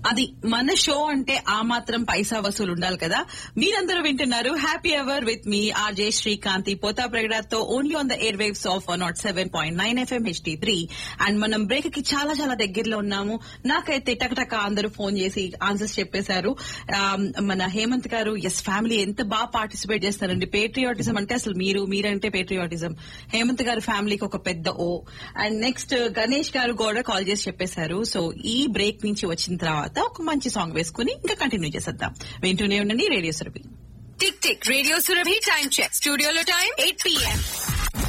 అది మన షో అంటే ఆ మాత్రం పైసా వసూలు ఉండాలి కదా మీరందరూ వింటున్నారు happy hour with me RJ Srikanthi Pota ప్రగడాతో only on the airwaves of not seven point nine FM HD three and మనం బ్రేక్ కి చాలా చాలా దగ్గరలో ఉన్నాము నాకైతే టకటక అందరూ ఫోన్ చేసి ఆన్సర్స్ చెప్పేశారు ఆ, మన హేమంత్ గారు ఎస్ ఫ్యామిలీ ఎంత బాగా పార్టిసిపేట్ చేస్తారండి పేట్రియాటిజం అంటే అసలు మీరు మీరంటే పేట్రియాటిజం హేమంత్ గారి ఫ్యామిలీకి ఒక పెద్ద ఓ అండ్ నెక్స్ట్ గణేష్ గారు కూడా కాల్ చేసి చెప్పేశారు సో ఈ బ్రేక్ నుంచి వచ్చిన తర్వాత ఒక మంచి సాంగ్ వేసుకుని ఇంకా కంటిన్యూ చేసేద్దాం వింటూనే ఉండండి radio Surabhi tick tick radio Surabhi time check స్టూడియోలో టైం ఎయిట్ పిఎం